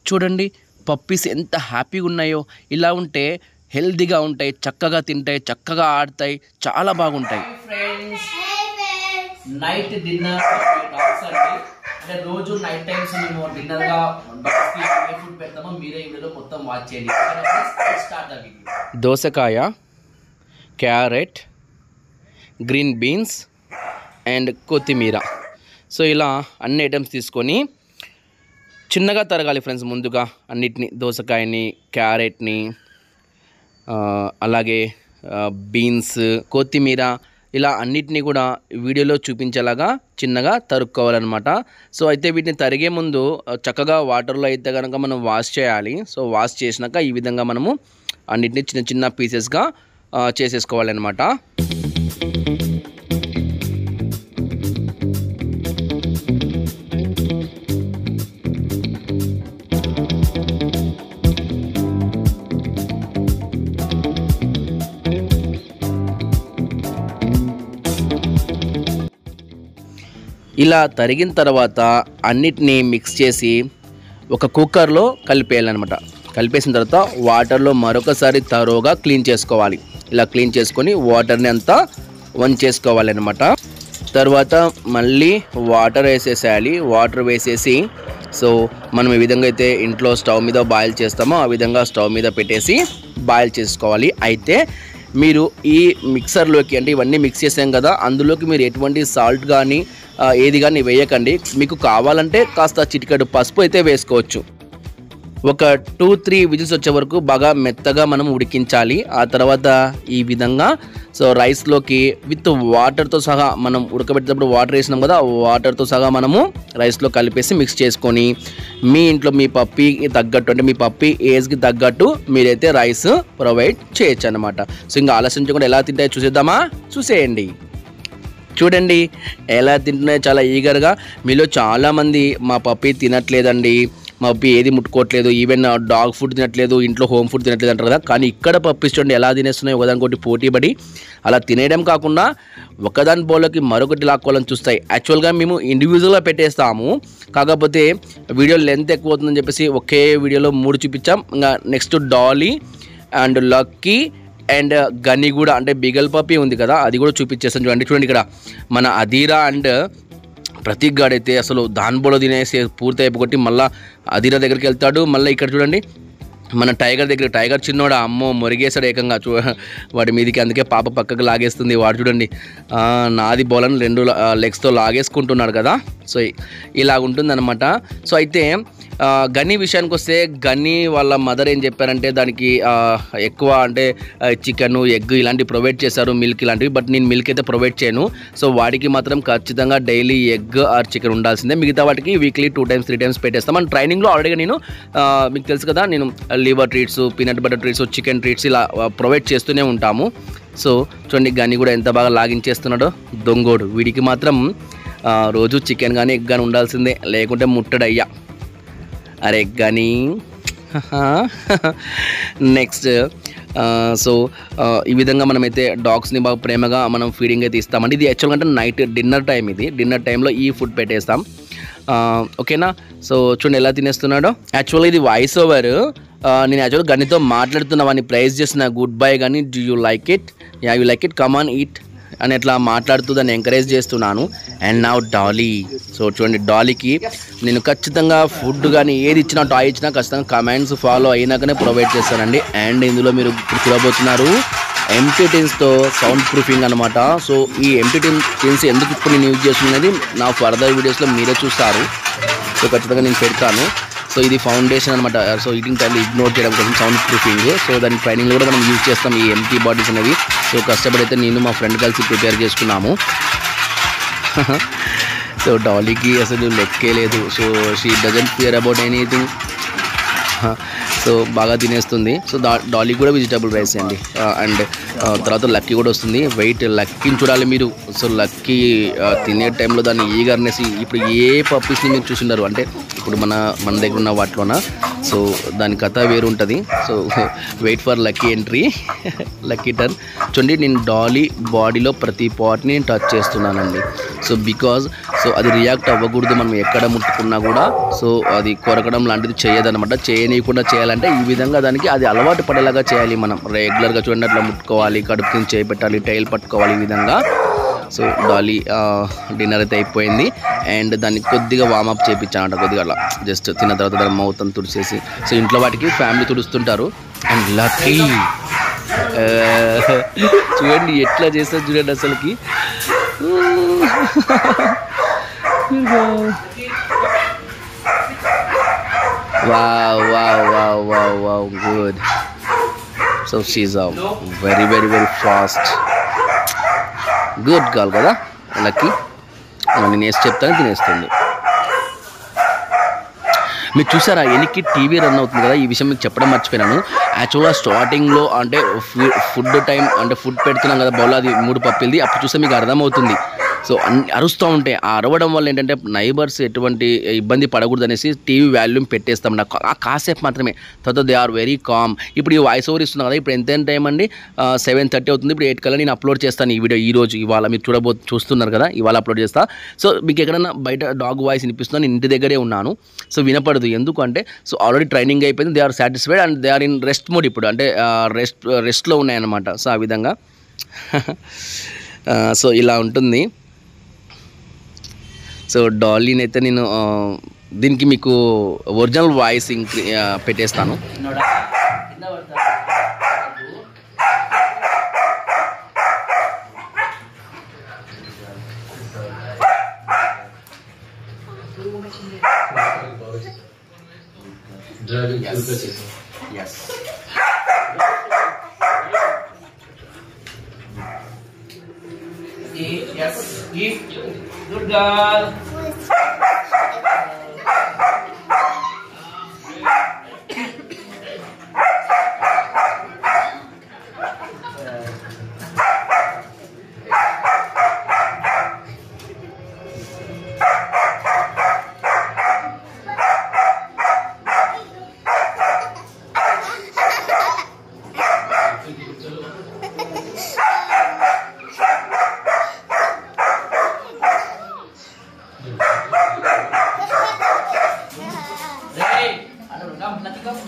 చూడండి పప్పీస్ ఎంత హ్యాపీగా ఉన్నాయో ఇలా ఉంటే హెల్తీగా ఉంటాయి చక్కగా తింటాయి చక్కగా ఆడతాయి చాలా బాగుంటాయి ఫ్రెండ్స్ నైట్ డిన్నర్ డాగ్స్ అండి అంటే రోజు నైట్ టైమ్స్ మేము డిన్నర్ గా డాగ్స్ కి ఏ ఫుడ్ పెడతామో మీరే ఈ వీడియోలో మొత్తం వాచ్ చేయండి స్టార్ట్ ద వీడియో దోసకాయ క్యారెట్ గ్రీన్ బీన్స్ అండ్ కొత్తిమీర సో ఇలా అన్ని ఐటమ్స్ తీసుకొని చిన్నగా తరగాలి ఫ్రెండ్స్ ముందుగా అన్నిటిని దోసకాయని క్యారెట్ని ఆ, అలాగే ఆ, బీన్స్ కొత్తిమీర ఇలా అన్నిటినీ కూడా వీడియోలో చూపించేలాగా చిన్నగా తరుక్కోవాలన్నమాట సో అయితే వీటిని తరిగే ముందు ఆ, చక్కగా వాటర్లో అయితే కనుక మనం వాష్ చేయాలి సో వాష్ చేసినాక ఈ విధంగా మనము అన్నిటిని చిన్న చిన్న పీసెస్గా చేసేసుకోవాలన్నమాట ఇలా తరిగిన తర్వాత అన్నిటినీ మిక్స్ చేసి ఒక కుక్కర్లో కలిపేయాలన్నమాట కలిపేసిన తర్వాత వాటర్లో మరొకసారి తరోగా క్లీన్ చేసుకోవాలి ఇలా క్లీన్ చేసుకొని వాటర్ని అంతా వంచేసుకోవాలి అనమాట తర్వాత మళ్ళీ వాటర్ వేసేసేయాలి వాటర్ వేసేసి సో మనం ఏ విధంగా అయితే ఇంట్లో స్టవ్ మీద బాయిల్ చేస్తామో ఆ విధంగా స్టవ్ మీద పెట్టేసి బాయిల్ చేసుకోవాలి అయితే మీరు ఈ మిక్సర్లోకి అంటే ఇవన్నీ మిక్స్ చేసాం కదా అందులోకి మీరు ఎటువంటి సాల్ట్ కానీ ఆ, ఏది కానీ వేయకండి మీకు కావాలంటే కాస్త చిటికెడు పసుపు అయితే వేసుకోవచ్చు ఒక టూ త్రీ విజిల్స్ వచ్చే వరకు బాగా మెత్తగా మనం ఉడికించాలి ఆ తర్వాత ఈ విధంగా సో రైస్లోకి విత్ వాటర్తో సహా మనం ఉడకబెట్టేటప్పుడు వాటర్ వేసినాం కదా వాటర్తో సహా మనము రైస్లో కలిపేసి మిక్స్ చేసుకొని మీ ఇంట్లో మీ పప్పీకి తగ్గట్టు అంటే మీ పప్పీ ఏజ్కి తగ్గట్టు మీరైతే రైస్ ప్రొవైడ్ చేయొచ్చు అనమాట సో ఇంకా ఆలోచించకుండా ఎలా తింటాయో చూసేద్దామా చూసేయండి చూడండి ఎలా తింటున్నాయో చాలా ఈగర్గా మీలో చాలామంది మా పప్పి తినట్లేదండి మా పప్పి ఏది ముట్టుకోవట్లేదు ఈవెన్ డాగ్ ఫుడ్ తినట్లేదు ఇంట్లో హోమ్ ఫుడ్ తినట్లేదు అంటారు కదా కానీ ఇక్కడ పప్పీస్ చూడండి ఎలా తినేస్తున్నాయి ఒకదానికొకటి పోటీ పడి అలా తినేయడం కాకుండా ఒకదాని బోలకి మరొకటి లాక్కోవాలని చూస్తాయి యాక్చువల్గా మేము ఇండివిజువల్గా పెట్టేస్తాము కాకపోతే వీడియో లెంత్ ఎక్కువ అవుతుందని చెప్పేసి ఒకే వీడియోలో మూడు చూపించాం ఇంకా next Dolly and Lucky and Gani కూడా అంటే బిగల్ పప్పి ఉంది కదా అది కూడా చూపించేస్తాను చూడండి చూడండి ఇక్కడ మన అధీరా అండ్ ప్రతీక్ గాడు అయితే అసలు దానిబోలో తినేసి పూర్తి అయిపోగొట్టి మళ్ళీ అధీరా దగ్గరికి వెళ్తాడు మళ్ళీ ఇక్కడ చూడండి మన టైగర్ దగ్గర టైగర్ చిన్నోడు అమ్మో మొరిగేశాడు ఏకంగా చూ వాడి మీదికి అందుకే పాప పక్కకు లాగేస్తుంది వాడు చూడండి ఆ, నాది బౌలను రెండు లెగ్స్తో లాగేసుకుంటున్నాడు కదా సో ఇలా ఉంటుందన్నమాట సో అయితే ఆ, గని విషయానికి వస్తే గని వాళ్ళ మదర్ ఏం చెప్పారంటే దానికి ఆ, ఎక్కువ అంటే చికెన్ ఎగ్ ఇలాంటివి ప్రొవైడ్ చేశారు మిల్క్ ఇలాంటివి బట్ నేను మిల్క్ అయితే ప్రొవైడ్ చేయను సో వాడికి మాత్రం ఖచ్చితంగా డైలీ ఎగ్ ఆర్ చికెన్ ఉండాల్సిందే మిగతా వాటికి weekly two times three times పెట్టేస్తాం మన ట్రైనింగ్లో ఆల్రెడీ నేను ఆ, మీకు తెలుసు కదా నేను liver treats peanut butter treats chicken treats ఇలా ప్రొవైడ్ చేస్తూనే ఉంటాము సో చూడండి గని కూడా ఎంత బాగా లాగించేస్తున్నాడో దొంగోడు వీడికి మాత్రం ఆ, రోజు చికెన్ కానీ ఎగ్ కానీ ఉండాల్సిందే లేకుంటే ముట్టడయ్యా అరే కానీ నెక్స్ట్ సో ఈ విధంగా మనమైతే డాగ్స్ని బాగా ప్రేమగా మనం ఫీడింగ్ అయితే ఇస్తామండి ఇది యాక్చువల్గా అంటే నైట్ డిన్నర్ టైం ఇది డిన్నర్ టైంలో ఈ ఫుడ్ పెట్టేస్తాం ఆ, ఓకేనా సో చూడండి ఎలా తినేస్తున్నాడో యాక్చువల్గా ఇది వాయిస్ ఓవర్ నేను యాక్చువల్గా గనితో మాట్లాడుతున్నా వాడిని ప్రైజ్ చేసిన గుడ్ బై కానీ do you like it yeah you like it come on eat అని అట్లా మాట్లాడుతూ దాన్ని ఎంకరేజ్ చేస్తున్నాను అండ్ నా డాలీ సో చూడండి డాలీకి నేను ఖచ్చితంగా ఫుడ్ కానీ ఏది ఇచ్చినా టాయ్ ఇచ్చినా ఖచ్చితంగా కమెంట్స్ ఫాలో అయినాకనే ప్రొవైడ్ చేస్తానండి అండ్ ఇందులో మీరు ఇప్పుడు చూడబోతున్నారు ఎంటీ టిన్స్తో సౌండ్ ప్రూఫింగ్ అనమాట సో ఈ ఎంటీ టిన్ టిన్స్ ఎందుకు ఇప్పుడు నేను యూజ్ చేస్తున్నది నా ఫర్దర్ వీడియోస్లో మీరే చూస్తారు సో ఖచ్చితంగా నేను పెడతాను సో ఇది ఫౌండేషన్ అనమాట సో ఈటింగ్ టైంలో ఇగ్నోర్ చేయడం కోసం సౌండ్ ప్రూఫింగ్ సో దాని ట్రైనింగ్లో కూడా మనం యూజ్ చేస్తాం ఈ ఎంటీ బాడీస్ అనేవి సో కష్టపడి అయితే నేను మా ఫ్రెండ్ కలిసి ప్రిపేర్ చేసుకున్నాము సో డాలీకి అసలు లెక్కే లేదు so she doesn't fear about anything so బాగా తినేస్తుంది సో డా డాలీ కూడా వెజిటబుల్ రైస్ అండి అండ్ తర్వాత లక్కీ కూడా వస్తుంది వెయిట్ లక్కీని చూడాలి మీరు సో లక్కీ తినే టైంలో దాన్ని ఈగర్నెస్ ఇప్పుడు ఏ పప్పీస్ని మీరు చూసిండారు అంటే ఇప్పుడు మన మన దగ్గర ఉన్న వాటిలోన సో దాని కథ వేరు ఉంటుంది so wait for Lucky entry Lucky turn చూడండి నేను డాలీ బాడీలో ప్రతి పార్ట్ని నేను టచ్ చేస్తున్నానండి సో బికాజ్ సో అది రియాక్ట్ అవ్వకూడదు మనం ఎక్కడ ముట్టుకున్నా కూడా సో అది కొరకడం లాంటిది చేయదన్నమాట చేయనీయకుండా చేయాలంటే ఈ విధంగా దానికి అది అలవాటు పడేలాగా చేయాలి మనం రెగ్యులర్గా చూడండి అట్లా ముట్టుకోవాలి కడుపు కింద చేపెట్టాలి టైల్ పట్టుకోవాలి ఈ విధంగా సో డాలీ డిన్నర్ అయితే అయిపోయింది అండ్ దాన్ని కొద్దిగా వామప్ చేయించానంట కొద్దిగా అలా జస్ట్ తిన్న తర్వాత దాని మౌత్ అంతా తుడిచేసి సో ఇంట్లో వాటికి ఫ్యామిలీ తుడుస్తుంటారు అండ్ లక్కీ చూడండి ఎట్లా చేస్తారు చూడండి అసలుకి wow wow wow wow wow good so she's very very very fast good girl కదా లక్కీ నేను వేసి చెప్తాను తినేస్తుంది మీరు చూసారా ఎనికి టీవీ రన్ అవుతుంది కదా ఈ విషయం మీకు చెప్పడం మర్చిపోయినాను యాక్చువల్గా స్టార్టింగ్లో అంటే ఫుడ్ టైం అంటే ఫుడ్ పెడుతున్నాం కదా బౌల్ అది మూడు పప్పిల్ది అప్పుడు చూస్తే మీకు అర్థమవుతుంది సో అన్ని అరుస్తూ ఉంటాయి ఆ అరవడం వల్ల ఏంటంటే నైబర్స్ ఎటువంటి ఇబ్బంది పడకూడదు అనేసి టీవీ వాల్యూమ్ పెట్టేస్తాం నాకు ఆ కాసేపు మాత్రమే తర్వాత దే ఆర్ వెరీ కామ్ ఇప్పుడు ఈ వాయిస్ ఓవర్ ఇస్తున్నా కదా ఇప్పుడు ఎంత టైం అండి సెవెన్ థర్టీ అవుతుంది ఇప్పుడు ఎయిట్ కల్లా నేను అప్లోడ్ చేస్తాను ఈ వీడియో ఈ రోజు ఇవాళ మీరు చూడబో చూస్తున్నారు కదా ఇవాళ అప్లోడ్ చేస్తా సో మీకు ఎక్కడైనా బయట డాగ్ వాయిస్ వినిపిస్తుందో నేను ఇంటి దగ్గరే ఉన్నాను సో వినపడదు ఎందుకు అంటే సో ఆల్రెడీ ట్రైనింగ్ అయిపోయింది they are satisfied and they are in rest mode ఇప్పుడు అంటే రెస్ట్ రెస్ట్లో ఉన్నాయన్నమాట సో ఆ విధంగా సో ఇలా ఉంటుంది సో డాలీని అయితే నేను ఆ, దీనికి మీకు ఒరిజినల్ వాయిస్ ఇంక్రీ ఆ, పెట్టేస్తాను Yes, eat. Good girl. Hey, ano, come, nanti come.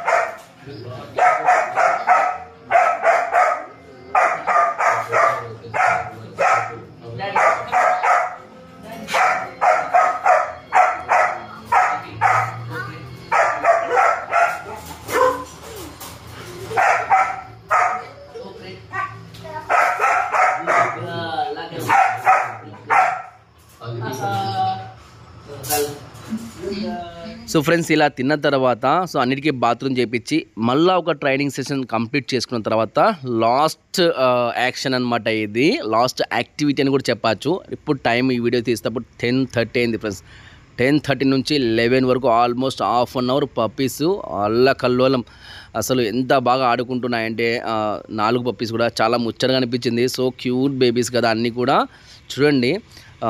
So friends ఇలా తిన్న తర్వాత సో అన్నిటికీ బాత్రూమ్ చేపించి మళ్ళీ ఒక ట్రైనింగ్ సెషన్ కంప్లీట్ చేసుకున్న తర్వాత లాస్ట్ యాక్షన్ అనమాట ఇది లాస్ట్ యాక్టివిటీ అని కూడా చెప్పచ్చు ఇప్పుడు టైం ఈ వీడియో తీసేటప్పుడు టెన్ థర్టీ అయింది ఫ్రెండ్స్ టెన్ థర్టీ నుంచి లెవెన్ వరకు almost half an hour puppies అల్ల కల్లోలం అసలు ఎంత బాగా ఆడుకుంటున్నాయంటే ఆ, నాలుగు పప్పీస్ కూడా చాలా ముచ్చటగా అనిపించింది సో క్యూట్ బేబీస్ కదా అన్నీ కూడా చూడండి ఆ,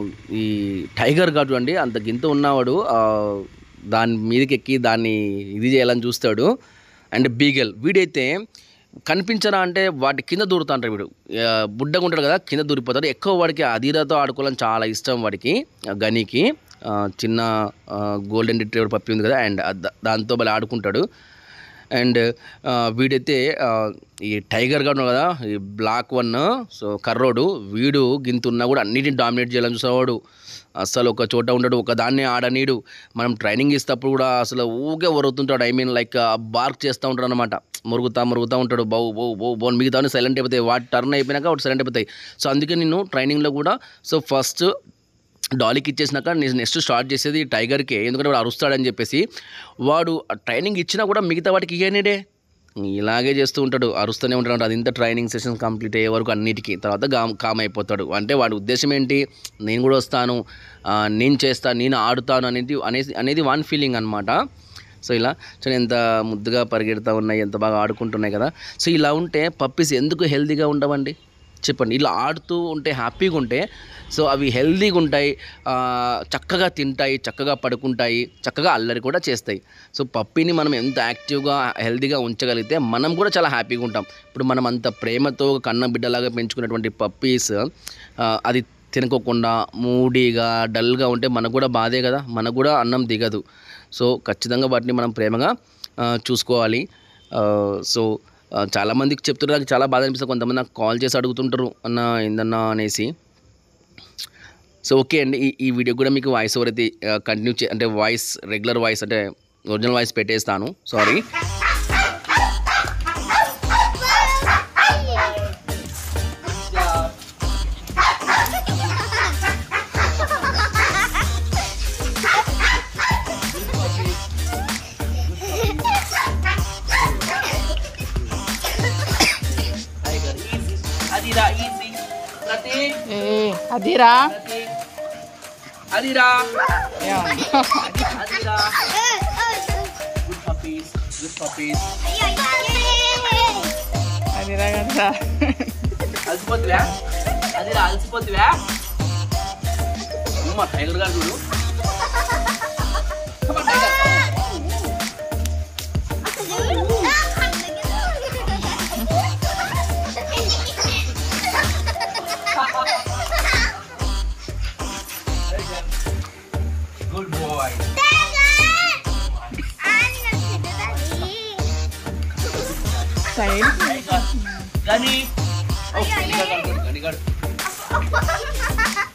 ఈ టైగర్ గా చూడండి అంత గింత ఉన్నవాడు ఆ, దాని మీదకి ఎక్కి దాన్ని ఇది చేయాలని చూస్తాడు అండ్ బీగల్ వీడైతే కనిపించరా అంటే వాటి కింద దూరుతా అంటారు వీడు ఆ, బుడ్డగా ఉంటాడు కదా కింద దూరిపోతాడు ఎక్కువ వాడికి అధీరతో ఆడుకోవాలని చాలా ఇష్టం వాడికి ఆ, గనికి ఆ, చిన్న గోల్డెన్ రిట్రీవర్ పప్పి ఉంది కదా అండ్ దాంతో భలే ఆడుకుంటాడు అండ్ ఆ, వీడైతే ఆ, ఈ టైగర్ గా ఉన్నాడు కదా ఈ బ్లాక్ వన్ సో కర్రోడు వీడు గింతున్నా కూడా అన్నిటిని డామినేట్ చేయాలని చూసేవాడు అసలు ఒక చోట ఉండడు ఒక దాన్ని ఆడనీడు మనం ట్రైనింగ్ ఇస్తేప్పుడు కూడా అసలు ఊగే ఒరుగుతుంటాడు ఐ మీన్ లైక్ బార్క్ చేస్తూ ఉంటాడు అనమాట మురుగుతా మురుగుతూ ఉంటాడు బౌ బౌ బౌ బౌ మిగతా సైలెంట్ అయిపోతాయి వాటి టర్న్ అయిపోయినాక వాటి సైలెంట్ అయిపోతాయి సో అందుకే నేను ట్రైనింగ్లో కూడా సో ఫస్ట్ డాలీకి ఇచ్చేసినాక నేను నెక్స్ట్ స్టార్ట్ చేసేది టైగర్కే ఎందుకంటే వాడు అరుస్తాడని చెప్పేసి వాడు ఆ ట్రైనింగ్ ఇచ్చినా కూడా మిగతా వాటికి ఇయ్యనిడే ఇలాగే చేస్తూ ఉంటాడు అరుస్తూనే ఉంటాడు అది ఇంత ట్రైనింగ్ సెషన్ కంప్లీట్ అయ్యే వరకు అన్నిటికీ తర్వాత కామ్ కామ్ అయిపోతాడు అంటే వాడి ఉద్దేశం ఏంటి నేను కూడా వస్తాను ఆ, నేను చేస్తాను నేను ఆడుతాను అనేది అనేది అనేది వన్ ఫీలింగ్ అనమాట సో ఇలా చూడండి ఎంత ముద్దుగా పరిగెడుతూ ఉన్నాయి ఎంత బాగా ఆడుకుంటున్నాయి కదా సో ఇలా ఉంటే పప్పీస్ ఎందుకు హెల్తీగా ఉండవండి చెప్పండి ఇలా ఆడుతూ ఉంటే హ్యాపీగా ఉంటే సో అవి హెల్తీగా ఉంటాయి ఆ, చక్కగా తింటాయి చక్కగా పడుకుంటాయి చక్కగా అల్లరి కూడా చేస్తాయి సో పప్పీని మనం ఎంత యాక్టివ్గా హెల్తీగా ఉంచగలిగితే మనం కూడా చాలా హ్యాపీగా ఉంటాం ఇప్పుడు మనం అంత ప్రేమతో కన్న బిడ్డలాగా పెంచుకున్నటువంటి పప్పీస్ అది తినకోకుండా మూడీగా డల్గా ఉంటే మనకు కూడా బాధే కదా మనకు కూడా అన్నం దిగదు సో ఖచ్చితంగా వాటిని మనం ప్రేమగా ఆ, చూసుకోవాలి ఆ, సో ఆ, చాలామందికి చెప్తున్నారు నాకు చాలా బాధ అనిపిస్తుంది కొంతమంది నాకు కాల్ చేసి అడుగుతుంటారు అన్న ఏందన్నా అనేసి సో ఓకే అండి ఈ ఈ వీడియో కూడా మీకు వాయిస్ ఓవర్ అయితే కంటిన్యూ చే అంటే వాయిస్ రెగ్యులర్ వాయిస్ అంటే ఒరిజినల్ వాయిస్ పెట్టేస్తాను సారీ అదిరా ఈజీ ప్రతీక్ ఏ అదిరా ప్రతీక్ అదిరా ఏమండి? అదిరా గుడ్ పప్పీస్ గుడ్ పప్పీస్ అదిరా కదా అలసిపోతువా అదిరా అలసిపోతువా అమ్మ టైగర్ గారు చూడు Come on, tiger. Good boy. Side Tiger. Gani. Oh, Gani గారు, Gani గారు.